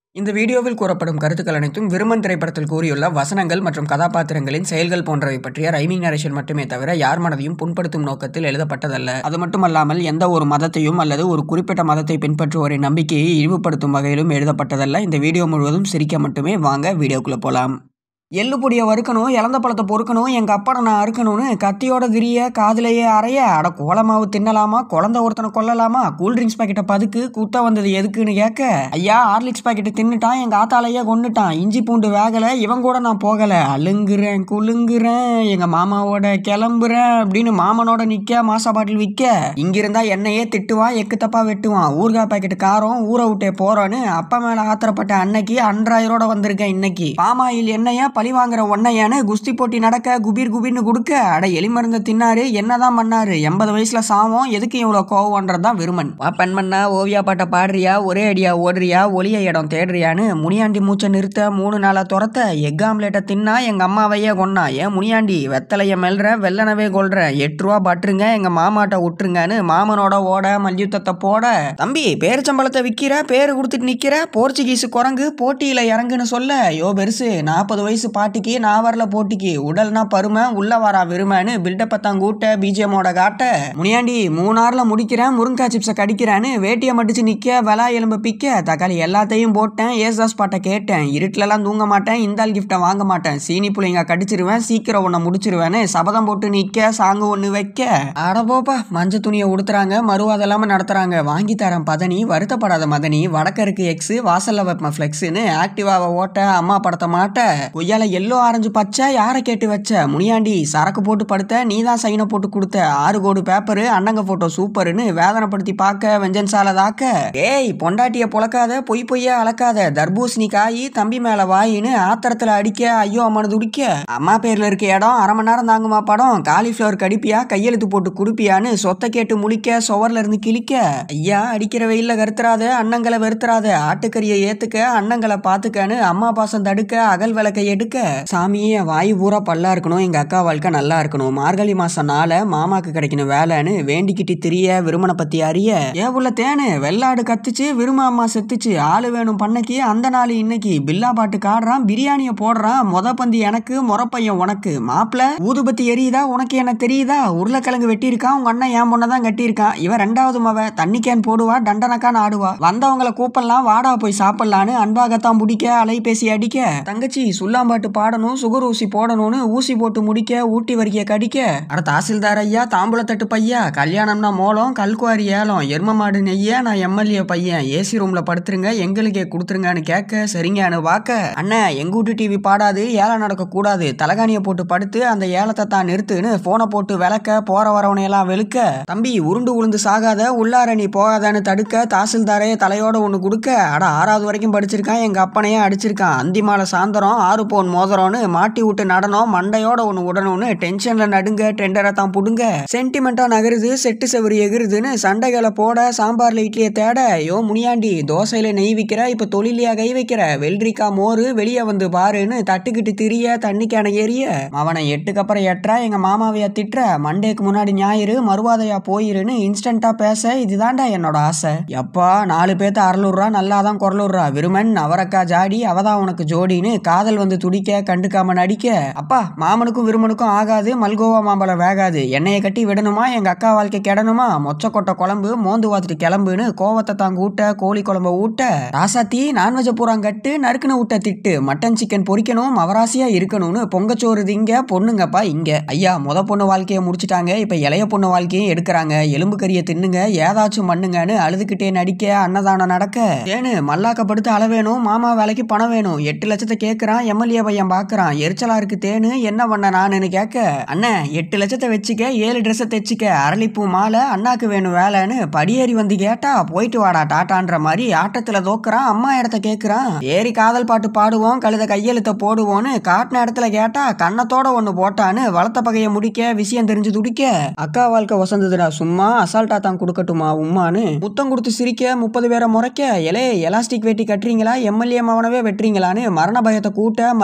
இந்த வீடியோவில் கூறப்படும் கருத்துக்கள் அனைத்தும் விருமன் திரைப்படத்தில் கூறியுள்ள வசனங்கள் மற்றும் கதாபாத்திரங்களின் செயல்கள் போன்றவை பற்றிய ரைமிங் நரேஷன் மட்டுமே தவிர யார் மனதையும் புண்படுத்தும் நோக்கத்தில் எழுதப்பட்டதல்ல அது மட்டுமல்லாமல் எந்த ஒரு மதத்தையும் அல்லது ஒரு குறிப்பிட்ட மதத்தை பின்பற்றுவோரின் நம்பிக்கையை இழிவுபடுத்தும் வகையிலும் எழுதப்பட்டதல்ல இந்த வீடியோ முழுவதும் சிரிக்க மட்டுமே வாங்க வீடியோக்குள்ள போலாம் எள்ளு பொடியை வறுக்கணும் இளந்த பழத்தை பொறுக்கணும் எங்கள் அப்பாட நான் அறுக்கணும்னு கத்தியோட திரிய காதிலேயே அறைய அட கோலமாவு தின்னலாமா குழந்தை ஒருத்தனை கொல்லலாமா கூல்ட்ரிங்க்ஸ் பாக்கெட்டை பதுக்கு கூத்த வந்தது எதுக்குன்னு கேட்க ஐயா ஹார்லிக்ஸ் பாக்கெட்டை தின்னுட்டான் எங்கள் ஆத்தாலையே கொன்னுட்டான் இஞ்சி பூண்டு வேகலை இவன் கூட நான் போகலை அழுங்குறேன் குலுங்குறேன் எங்கள் மாமாவோட கிளம்புறேன் அப்படின்னு மாமனோட நிற்க மாசா பாட்டில் விற்க இங்கிருந்தா என்னையே திட்டுவான் எக்கு தப்பா வெட்டுவான் ஊறுகாய் பாக்கெட் காரம் ஊற விட்டே போறோன்னு அப்பா மேல ஆத்திரப்பட்ட அன்னைக்கு அன்றாயிரோட வந்திருக்கேன் இன்னைக்கு பாமாயில் என்னையா பழி வாங்குற ஒன்னையான்னு குஸ்தி போட்டி நடக்க குபீர் குபீர்னு கொடுக்க அட எலி மருந்தை தின்னாரு என்னதான் பண்ணாரு எண்பது வயசுல சாவம் எதுக்கு இவ்வளோ கோவம்ன்றது தான் விருமன் வா பெண்மண்ணா ஓவியா பாட்டை பாடுறியா ஒரே அடியா ஓடுறியா ஒளிய இடம் தேடுறியான்னு முனியாண்டி மூச்சை நிறுத்த மூணு நாளா துரத்த எக் ஆம்லேட்டை தின்னா எங்க அம்மாவையே கொன்னா ஏன் முனியாண்டி வெத்தலைய மெல்றேன் வெள்ளனவே கொள்றேன் எட்டு ரூபா பட்டுருங்க எங்க மாமாட்ட விட்டுருங்கன்னு மாமனோட ஓட மல்யுத்தத்தை போட தம்பி பேரிச்சம்பளத்தை விற்கிற பேரு கொடுத்துட்டு நிக்கிற போர்ச்சுகீஸ் குரங்கு போட்டியில இறங்குன்னு சொல்ல யோ பெருசு நாற்பது வயசு பாட்டிக்கு நான் வரல போட்டிக்கு உடல்னா பருமை உள்ள வரா விரும்பன்னு பில்டப்பை தான் கூட்ட பிஜிஎமோட காட்ட முனியாண்டி மூணாறுல முடிக்கிறேன் முருங்கா சிப்ஸை கடிக்கிறேன்னு வேட்டியை மடிச்சு நிக்க வெலா எலும்பு பிக்க தக்காளி எல்லாத்தையும் போட்டேன் ஏசாஸ் பாட்டை கேட்டேன் இருட்டிலலாம் தூங்க மாட்டேன் இந்தால் கிஃப்டை வாங்க மாட்டேன் சீனி புள்ளைங்க கடிச்சிருவேன் சீக்கிரம் உன்னை முடிச்சிருவேன்னு சபதம் போட்டு நிக்க சாங்கு ஒன்று வைக்க அட போப்பா மஞ்சள் துணியை உடுத்துறாங்க மறுவாதம் இல்லாமல் நடத்துறாங்க வாங்கி தரேன் பதனி வருத்தப்படாத மதனி வடக்கருக்கு எக்ஸ் வாசல்ல வைப்பேன் ஃப்ளெக்ஸ்னு ஆக்டிவாவை ஓட்ட அம்மா படத்தை மாட்ட கொய்யால எல்லோ ஆரஞ்சு பச்சை யாரை கேட்டு வச்ச முனியாண்டி சரக்கு போட்டு படுத்த நீ தான் சைனை போட்டு கொடுத்த ஆறு கோடு பேப்பரு அண்ணங்க போட்டோ சூப்பர்னு வேதனைப்படுத்தி பார்க்க வெஞ்சன்சால தாக்க ஏய் பொண்டாட்டிய பொழக்காத பொய் பொய்யா அளக்காத தர்பூசணி காய் தம்பி மேல வாயின்னு ஆத்திரத்துல அடிக்க ஐயோ அம்மனு துடிக்க அம்மா பேர்ல இருக்க இடம் அரை மணி நேரம் தாங்குமா படம் காலிஃப்ளவர் கடிப்பியா கையெழுத்து போட்டு குடுப்பியான்னு சொத்தை கேட்டு முழிக்க சுவர்ல இருந்து கிழிக்க ஐயா அடிக்கிற வெயில்ல கருத்துறாத அண்ணங்களை வெறுத்துறாத ஆட்டுக்கறியை ஏத்துக்க அண்ணங்களை பாத்துக்கன்னு அம்மா பாசம் தடுக்க அகல் விளக்கை எடுக்க சாமியே வாயு பூரா பல்லா இருக்கணும் எங்க அக்கா வாழ்க்கை நல்லா இருக்கணும் மார்கழி மாசம் நாள மாமாக்கு கிடைக்கணும் வேலைன்னு வேண்டிக்கிட்டு திரிய விருமனை பத்தி அறிய ஏ உள்ள தேனு வெள்ளாடு கத்துச்சு விரும அம்மா செத்துச்சு ஆளு வேணும் பண்ணைக்கு அந்த நாள் இன்னைக்கு பில்லா பாட்டு காடுறான் பிரியாணிய போடுறான் மொத பந்தி எனக்கு முறப்பையன் உனக்கு மாப்பிள ஊதுபத்தி எரியுதா உனக்கு என்ன தெரியுதா உருளைக்கிழங்கு வெட்டியிருக்கான் உங்க அண்ணன் என் பொண்ணை தான் கட்டியிருக்கான் இவன் ரெண்டாவது மவ தண்ணி கேன் போடுவா டண்டனக்கான்னு ஆடுவா வந்தவங்களை கூப்பிடலாம் வாடா போய் சாப்பிடலான்னு அன்பாகத்தான் பிடிக்க அலைபேசி அடிக்க தங்கச்சி சுல்லாம்பாட்டு பாடணும் சுகர் ஊசி போடணும்னு ஊசி போட்டு முடிக்க ஊட்டி வரிக்க கடிக்க அட தாசில்தார் ஐயா தாம்பூலத்தட்டு பையா கல்யாணம்னா மோளம் கல்குவாரி ஏலம் எரும மாடு நெய்ய நான் எம்எல்ஏ பையன் ஏசி ரூம்ல படுத்துருங்க எங்களுக்கே கொடுத்துருங்கன்னு கேட்க சரிங்கன்னு வாக்க அண்ணன் எங்க வீட்டு டிவி பாடாது ஏலம் நடக்க கூடாது தலகாணியை போட்டு படுத்து அந்த ஏலத்தை தான் நிறுத்துன்னு போனை போட்டு விளக்க போற வரவனை எல்லாம் வெளுக்க தம்பி உருண்டு உளுந்து சாகாத உள்ளார நீ போகாதன்னு தடுக்க தாசில்தாரே தலையோட ஒன்று கொடுக்க அட ஆறாவது வரைக்கும் படிச்சிருக்கான் எங்க அப்பனையே அடிச்சிருக்கான் அந்திமால சாயந்தரம் ஆறு பவுன் மோதிரம்னு மாட்டி விட்டு நடனம் மண்டையோட ஒன்று உடணும்னு டென்ஷன்ல நடுங்க டெண்டரை தான் புடுங்க சென்டிமெண்டா நகருது செட்டு செவரு எகிருதுன்னு சண்டைகளை போட சாம்பார்ல இட்லியை தேட யோ முனியாண்டி தோசையில நெய் விற்கிற இப்ப தொழிலையா கை வைக்கிற வெள்ளரிக்கா மோரு வெளியே வந்து பாருன்னு தட்டுக்கிட்டு திரிய தண்ணி கேன எரிய அவனை எட்டுக்கு அப்புறம் எட்டுறா எங்க மாமாவையா திட்டுற மண்டேக்கு முன்னாடி ஞாயிறு மறுவாதையா போயிருன்னு இன்ஸ்டன்டா பேச இதுதான்டா என்னோட ஆசை எப்பா நாலு பேத்த அறலுறா நல்லா தான் குரலுறா விருமன் அவரக்கா ஜாடி அவதான் உனக்கு ஜோடின்னு காதல் வந்து துடிக்க கண்டுக்காம நடிக்க அப்பா மாமனுக்கும் விருமனுக்கும் ஆகாது மல்கோவா மாம்பழம் வேகாது எண்ணெயை கட்டி விடணுமா எங்க அக்கா வாழ்க்கை கெடணுமா மொச்சக்கொட்டை குழம்பு மோந்து வாத்துட்டு கிளம்புன்னு கோவத்தை தாங்க ஊட்ட கோழி குழம்ப ஊட்ட ராசாத்தி நான்வெஜ் பூராங் கட்டு நறுக்குன்னு ஊட்ட திட்டு மட்டன் சிக்கன் பொரிக்கணும் மவராசியா இருக்கணும்னு பொங்கச்சோறு திங்க பொண்ணுங்கப்பா இங்க ஐயா முத பொண்ணு வாழ்க்கையை முடிச்சிட்டாங்க இப்ப இளைய பொண்ணு வாழ்க்கையும் எடுக்கிறாங்க எலும்பு கறியை தின்னுங்க ஏதாச்சும் பண்ணுங்கன்னு அழுதுகிட்டே நடிக்க அன்னதானம் நடக்க ஏன்னு மல்லாக்கப்படுத்து அள வேணும் மாமா வேலைக்கு பணம் வேணும் எட்டு லட்சத்தை கேட்கறான் எம்எல்ஏ பையன் பாக்குறான் எரிச்சலா இருக்கு தேனு என்ன பண்ண நானுன்னு கேட்க அண்ணன் எட்டு லட்சத்தை வச்சுக்க ஏழு ட்ரெஸ்ஸை தைச்சிக்க அரளிப்பூ மாலை அண்ணாக்கு வேணும் வேலைன்னு படியேறி வந்து கேட்டா போயிட்டு வாடா டாட்டான்ற மாதிரி ஆட்டத்துல தோக்குறான் அம்மா இடத்த கேட்கறான் ஏறி காதல் பாட்டு பாடுவோம் கழுத கையெழுத்த போடுவோன்னு காட்டின இடத்துல கேட்டா கண்ணத்தோட ஒண்ணு போட்டான்னு வளர்த்த பகைய முடிக்க விஷயம் தெரிஞ்சு துடிக்க அக்கா வாழ்க்கை வசந்ததுடா சும்மா அசால்ட்டா தான் கொடுக்கட்டுமா உம்மான்னு முத்தம் கொடுத்து சிரிக்க முப்பது பேரை முறைக்க எலே எலாஸ்டிக் வேட்டி கட்டுறீங்களா எம்எல்ஏ மவனவே வெட்டுறீங்களான்னு மரண பயத்தை கூட்ட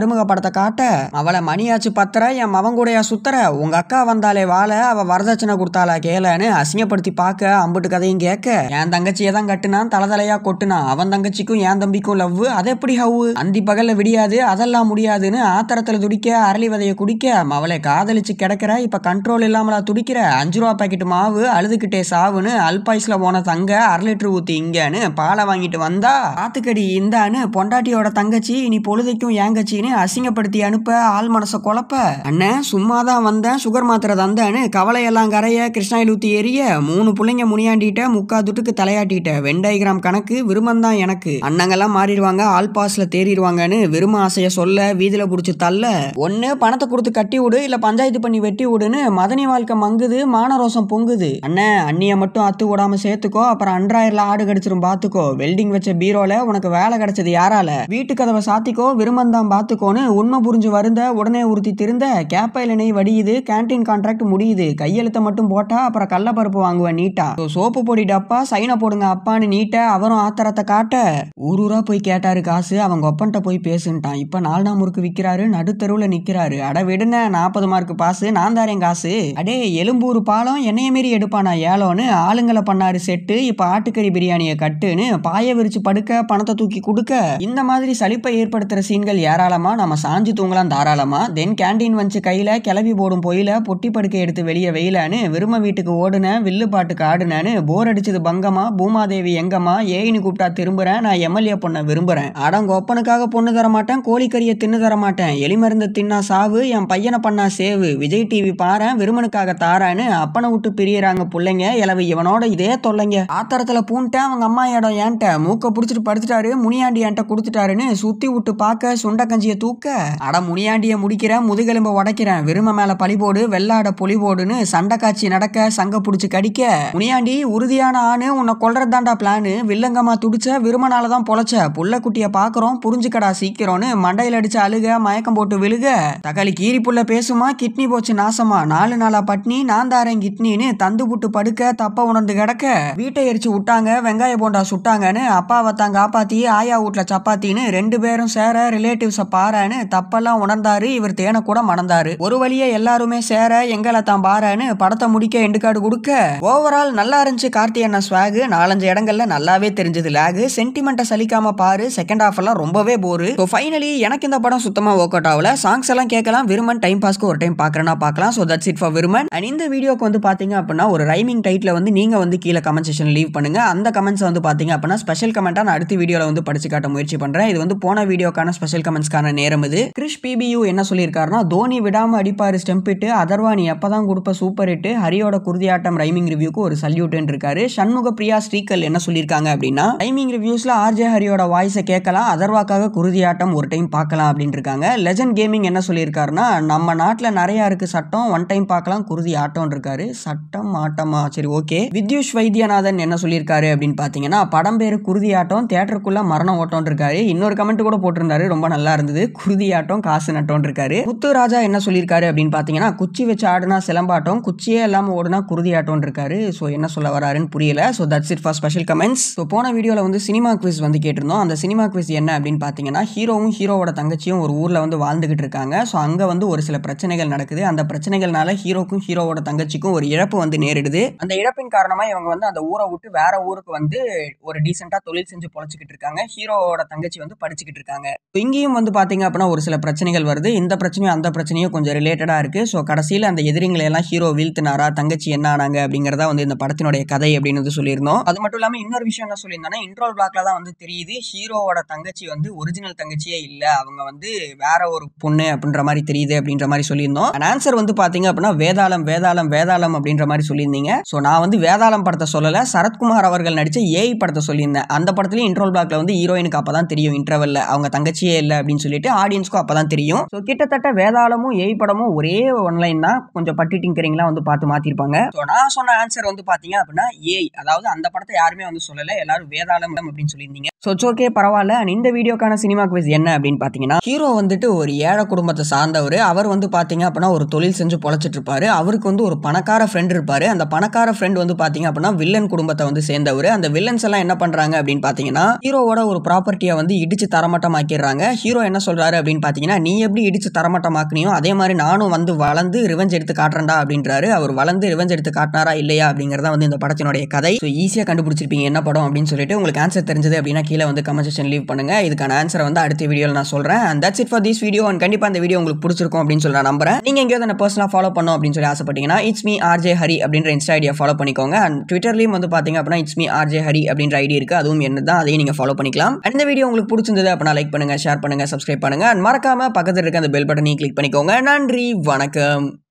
மருமக படத்தை காட்ட அவளை மணியாச்சு பத்தர என் மவன் கூடயா சுத்தர உங்க அக்கா வந்தாலே வாழ அவ வரதட்சணை கொடுத்தாளா கேளன்னு அசிங்கப்படுத்தி பார்க்க அம்புட்டு கதையும் கேட்க என் தங்கச்சியை தான் கட்டுனான் தலை தலையா கொட்டுனான் அவன் தங்கச்சிக்கும் என் தம்பிக்கும் லவ் அது எப்படி ஹவு அந்தி பகல்ல விடியாது அதெல்லாம் முடியாதுன்னு ஆத்திரத்துல துடிக்க அரளி விதைய குடிக்க அவளை காதலிச்சு கிடக்கிற இப்ப கண்ட்ரோல் இல்லாமலா துடிக்கிற அஞ்சு ரூபா பாக்கெட் மாவு அழுதுகிட்டே சாவுன்னு அல்பாய்ஸ்ல போன தங்க அரை லிட்டர் ஊத்தி இங்கன்னு பாலை வாங்கிட்டு வந்தா ஆத்துக்கடி இந்தான்னு பொண்டாட்டியோட தங்கச்சி இனி பொழுதைக்கும் ஏங்கச்சின்னு அசிங்கப்படுத்தி அனுப்ப ஆள் மனச குழப்ப அண்ணன் சும்மா தான் வந்தேன் சுகர் மாத்திரை தந்தான்னு கவலையெல்லாம் கரைய கிருஷ்ணாயில் ஊத்தி எரிய மூணு பிள்ளைங்க முனியாண்டிட்ட முக்கா துட்டுக்கு தலையாட்டிட்ட வெண்டை கிராம் கணக்கு விரும்பந்தான் எனக்கு அண்ணங்கெல்லாம் மாறிடுவாங்க ஆல் பாஸ்ல தேறிடுவாங்கன்னு விரும்ப ஆசைய சொல்ல வீதியில புடிச்சு தள்ள ஒண்ணு பணத்தை கொடுத்து கட்டி விடு இல்ல பஞ்சாயத்து பண்ணி வெட்டி விடுன்னு மதனி வாழ்க்கை மங்குது மானரோசம் பொங்குது அண்ணன் அண்ணிய மட்டும் அத்து விடாம சேர்த்துக்கோ அப்புறம் அன்றாயிரல ஆடு கடிச்சிரும் பாத்துக்கோ வெல்டிங் வச்ச பீரோல உனக்கு வேலை கிடைச்சது யாரால வீட்டு கதவை சாத்திக்கோ விரும்பந்தான் பாத்துக்கோன்னு உண்மை புரிஞ்சு வருந்த உடனே உறுத்தி திருந்த கேப்பையில நெய் வடியுது கேன்டீன் கான்ட்ராக்ட் முடியுது கையெழுத்த மட்டும் போட்டா அப்புறம் கடலப்பருப்பு வாங்குவேன் நீட்டா So, சோப்பு பொடி டப்பா சைனை போடுங்க அப்பான்னு நீட்ட அவரும் ஆத்திரத்தை காட்ட ஊர் ஊரா போய் கேட்டாரு காசு அவங்க ஒப்பன்ட்ட போய் பேசுன்ட்டான் இப்ப நாலனா முறுக்கு விக்கிறாரு நடுத்தருவுல நிக்கிறாரு அட விடுன நாற்பது மார்க் பாஸ் நான் தாரேன் காசு அடே எலும்பூர் பாலம் என்னைய மாரி எடுப்பானா ஏலோன்னு ஆளுங்களை பண்ணாரு செட்டு இப்ப ஆட்டுக்கறி பிரியாணியை கட்டுன்னு பாய விரிச்சு படுக்க பணத்தை தூக்கி கொடுக்க இந்த மாதிரி சலிப்பை ஏற்படுத்துற சீன்கள் ஏராளமா நம்ம சாஞ்சு தூங்கலாம் தாராளமா தென் கேண்டீன் வச்சு கையில கிளவி போடும் பொயில பொட்டி படுக்கை எடுத்து வெளியே வெயிலான்னு விரும்ப வீட்டுக்கு ஓடுன வில்லு பாட்டுக்கு ஆடுனேன்னு போர் அடிச்சது பங்கமா பூமாதேவி எங்கம்மா ஏயின்னு கூப்பிட்டா திரும்புறேன் நான் எம்எல்ஏ பொண்ணை விரும்புறேன் அடங்க ஒப்பனுக்காக பொண்ணு தர மாட்டேன் கோழிக்கறியை தின்னு தர மாட்டேன் எலிமருந்து தின்னா சாவு என் பையனை பண்ணா சேவு விஜய் டிவி பாரேன் விருமனுக்காக தாரான்னு அப்பனை விட்டு பிரியறாங்க புள்ளைங்க இளவு இவனோட இதே தொல்லைங்க ஆத்திரத்துல பூன்ட்டேன் அவங்க அம்மா இடம் ஏன்ட்ட மூக்க புடிச்சிட்டு படுத்துட்டாரு முனியாண்டி என்கிட்ட கொடுத்துட்டாருன்னு சுத்தி விட்டு பார்க்க சுண்ட கஞ்சியை தூக்க அட முனியாண்டிய முடிக்கிறேன் முதுகெலும்ப உடைக்கிறேன் விரும மேல பழி போடு வெள்ளாட பொலி போடுன்னு சண்டை காட்சி நடக்க சங்க புடிச்சு கடிக்க முனியாண்டி உறுதியான ஆணு உன்னை கொல்றதாண்டா பிளானு வில்லங்கம்மா துடிச்ச விருமனால தான் பொழைச்ச புள்ள குட்டிய பாக்குறோம் புரிஞ்சுக்கடா சீக்கிரம்னு மண்டையில அடிச்சு அழுக மயக்கம் போட்டு விழுக தக்காளி கீரி புள்ள பேசுமா கிட்னி போச்சு நாசமா நாலு நாளா பட்னி நான் தாரேன் கிட்னின்னு தந்து புட்டு படுக்க தப்ப உணர்ந்து கிடக்க வீட்டை எரிச்சு விட்டாங்க வெங்காய போண்டா சுட்டாங்கன்னு அப்பாவை தான் காப்பாத்தி ஆயா வீட்ல சப்பாத்தின்னு ரெண்டு பேரும் சேர ரிலேட்டிவ்ஸ பாரான்னு தப்பெல்லாம் உணர்ந்தாரு இவர் தேனை கூட மணந்தாரு ஒரு வழியே எல்லாருமே சேர எங்களை தான் பாரான்னு படத்தை முடிக்க எண்டு கார்டு கொடுக்க ஓவரால் நல்லா இருந்துச்சு கார்த்தி அண்ணா ஸ்வாகு நாலஞ்சு இடங்கள்ல நல்லாவே தெரிஞ்சது லேகு சென்டிமெண்ட்டை சலிக்காம பாரு செகண்ட் ஹாஃப் எல்லாம் ரொம்பவே போரு ஸோ ஃபைனலி எனக்கு இந்த படம் சுத்தமா ஒர்க் அவுட் ஆகல சாங்ஸ் எல்லாம் கேட்கலாம் விருமன் டைம் பாஸ்க்கு ஒரு டைம் பார்க்கறனா பார்க்கலாம் so that's it for Viruman and இந்த வீடியோக்கு வந்து பாத்தீங்க அப்படின்னா ஒரு ரைமிங் டைட்டில் வந்து நீங்க வந்து கீழே கமெண்ட் செக்ஷன் லீவ் பண்ணுங்க அந்த கமெண்ட்ஸ் வந்து பாத்தீங்க அப்படின்னா ஸ்பெஷல் கமெண்ட்டா நான் அடுத்த வீடியோல வந்து படிச்சு காட்ட முயற்சி பண்றேன் இது வந்து போன வீடியோக்கான ஸ்பெஷல் கமெண்ட்ஸ்க்கான நேரம் இது கிரிஷ் பிபியூ என்ன சொல்லியிருக்காருன்னா தோனி விடாம அடிப்பாரு ஸ்டெம்ப் இட்டு அதர்வா நீ எப்பதான் கொடுப்ப சூப்பர் ஹிட் ஹரியோட குருதியாட்டம் ரைமிங் ரிவ்யூக்கு ஒரு சல்யூட்னு இருக்காரு சண்முக பிரியா ஸ்ரீகல் என்ன சொல்லியிருக்காங்க அப்படின்னா ரைமிங் ரிவ்யூஸ்ல ஆர்ஜே ஹரியோட வாய்ஸை கேட்கலாம் அதர்வாக்காக குருதியாட்டம் ஒரு டைம் பார்க்கலாம் அப்படின்னு இருக்காங்க லெஜண்ட் கேமிங் என்ன சொல்லியிருக்காருன்னா நம்ம நாட்டில் நிறைய இருக்கு சட்டம் ஒன் டைம் பார்க்கலாம் குருதி ஆட்டம் இருக்காரு சட்டம் ஆட்டமா சரி ஓகே வித்யுஷ் வைத்தியநாதன் என்ன சொல்லியிருக்காரு அப்படின்னு பார்த்தீங்கன்னா படம் பேரு குருதி ஆட்டம் தேட்டருக்குள்ள மரண ஓட்டம் இருக்காரு இன்னொரு கமெண்ட் கூட போட்டிருந்தாரு ரொம்ப நல்லா இருந்தது குருதி ஆட்டம் காசு நட்டம் இருக்காரு முத்து ராஜா என்ன சொல்லியிருக்காரு அப்படின்னு பார்த்தீங்கன்னா குச்சி வச்சு ஆடுனா சிலம்பாட்டம் குச்சியே இல்லாமல் ஓடுனா குருதி ஆட்டம் இருக்காரு ஸோ என்ன சொல்ல வராருன்னு புரியல so that's it for special comments so போன வீடியோவில் வந்து சினிமா குவிஸ் வந்து கேட்டிருந்தோம் அந்த சினிமா குவிஸ் என்ன அப்படின்னு பார்த்தீங்கன்னா ஹீரோவும் ஹீரோவோட தங்கச்சியும் ஒரு ஊரில் வந்து வாழ்ந்துகிட்டு இருக்காங்க ஸோ அங்கே வந்து ஒரு சில பிரச்சனைகள் நடக்குது அந்த பிரச்சனைகள்னால ஹீரோக்கும் ஹீரோவோட தங்கச்சிக்கும் ஒரு இழப்பு வந்து நேரிடுது அந்த இழப்பின் காரணமாக இவங்க வந்து அந்த ஊரை விட்டு வேற ஊருக்கு வந்து ஒரு டீசெண்டாக தொழில் செஞ்சு பொழைச்சிக்கிட்டு இருக்காங்க ஹீரோவோட தங்கச்சி வந்து படிச்சுக்கிட்டு இருக்காங்க So இங்கேயும் வந்து பார்த்தீங்க அப்படின்னா ஒரு சில பிரச்சனைகள் வருது இந்த பிரச்சனையும் அந்த பிரச்சனையும் கொஞ்சம் ரிலேட்டடாக இருக்கு ஸோ கடைசியில் அந்த எதிரிங்களை எல்லாம் ஹீரோ வீழ்த்தினாரா தங்கச்சி என்ன ஆனாங்க அப்படிங்கிறதா வந்து இந்த படத்தினுடைய கதை அப்படின்னு வந்து சொல்லியிருந்தோம் அது மட்டும் இல்லாமல் இன்னொரு விஷயம் என்ன சொல்லியிருந்தோம்னா இன்ட்ரோல் பிளாக்ல தான் வந்து தெரியுது ஹீரோவோட தங்கச்சி வந்து ஒரிஜினல் தங்கச்சியே இல்லை அவங்க வந்து வேற ஒரு பொண்ணு அப்படின்ற மாதிரி தெரியுது அப்படின்ற மாதிரி சொல்லியிருந்தோம் ஆன்சர் வந்து பார்த்தீங்க அப்படின்னா வேதாளம் வேதாளம் வேதாளம் அப்படின்ற மாதிரி சொல்லியிருந்தீங்க ஸோ நான் வந்து வேதாளம் படத்தை சொல்லலை சரத்குமார் அவர்கள் நடிச்ச ஏஐ படத்தை சொல்லியிருந்தேன் அந்த படத்துலயும் இன்ட்ரோல் பிளாக்ல வந்து ஹீரோயினுக்கு அப்பதான் தெரியும் இன்டர்வல்ல அவங்க தங்கச்சியே இல்லை அப்படின்னு சொல்லிட்டு ஆடியன்ஸ்க்கும் அப்பதான் தெரியும் ஸோ கிட்டத்தட்ட வேதாளமும் ஏஐ படமும் ஒரே ஒன்லைன் தான் கொஞ்சம் பட்டி டிங்கரிங்லாம் வந்து பார்த்து மாத்திருப்பாங்க ஸோ நான் சொன்ன ஆன்சர் வந்து பாத்தீங்க அப்படின்னா ஏஐ அதாவது அந்த படத்தை யாருமே வந்து சொல்லல எல்லாரும் வேதாளம் அப்படின்னு சொல்லியிருந்தீங்க ஸோ ஓகே பரவாயில்ல And இந்த வீடியோக்கான சினிமா குவிஸ் என்ன அப்படின்னு பார்த்தீங்கன்னா ஹீரோ வந்துட்டு ஒரு ஏழை குடும்பத்தை சார்ந்தவர் அவர் வந்து பார்த்தீங்க அப்படின்னா ஒரு தொழில் செஞ்சு பொழைச்சிட்டு இருப்பாரு அவருக்கு வந்து ஒரு பணக்கார ஃப்ரெண்ட் இருப்பாரு அந்த பணக்கார ஃப்ரெண்ட் வந்து பார்த்தீங்க அப்படின்னா வில்லன் குடும்பத்தை வந்து சேர்ந்தவர் அந்த வில்லன்ஸ் எல்லாம் என்ன பண்றாங்க அப்படின்னு பார்த்தீங்கன்னா ஹீரோவோட ஒரு ப்ராப்பர்ட்டியை வந்து இடிச்சு தரமட்டமாக்கிடுறாங்க ஹீரோ என்ன சொல்கிறாரு அப்படின்னு பார்த்தீங்கன்னா நீ எப்படி இடிச்சு தரமட்டமாக்குனியோ அதே மாதிரி நானும் வந்து வளர்ந்து ரிவெஞ்ச் எடுத்து காட்டுறேன்டா அப்படின்றாரு அவர் வளர்ந்து ரிவெஞ்ச் எடுத்து காட்டினாரா இல்லையா அப்படிங்கிறத வந்து இந்த படத்தினுடைய கதை ஸோ ஈஸியாக கண்டுபிடிச்சிருப்பீங்க என்ன படம் அப்படின்னு சொல்லிட்டு உங்களுக்கு ஆன்சர் தெரிஞ்சது அப்படின்னா கீழே வந்து கமெண்ட் செக்ஷன் லீவ் பண்ணுங்க இதுக்கான ஆன்சரை வந்து அடுத்த வீடியோவில் நான் சொல்கிறேன் and that's it for this video and கண்டிப்பாக இந்த வீடியோ உங்களுக்கு பிடிச்சிருக்கும் அப்படின்னு சொல்லி நான் நம்புறேன் நீங்கள் எங்கேயாவது என்ன பர்சனலாக ஃபாலோ பண்ணோம் அப்படின்னு சொல்லி ஆசைப்பட்டீங்கன்னா இட்ஸ் மீ ஆர்ஜே ஹரி அப்படின்ற இன்ஸ்டா ஐடியா ஃபாலோ பண்ணிக்கோங்க அண்ட் ட்விட்டர்லையும் வந்து பார்த்தீங்க அப்படின்னா இட்ஸ் மீ ஆர்ஜே ஹரி அப்படின்ற ஐடி இருக்குது அதுவும் என்ன தான் அதையும் நீங்கள் ஃபாலோ பண்ணிக்கலாம் And இந்த வீடியோ உங்களுக்கு பிடிச்சிருந்தது அப்படின்னா லைக் பண்ணுங்க ஷேர் பண்ணுங்க சப்ஸ்கிரைப் பண்ணுங்க அண்ட் மறக்காம பக்கத்தில் இருக்க அந்த பெல் பட்டனையும் கிளிக் பண்ணிக்கோங்க நன்றி வணக்கம்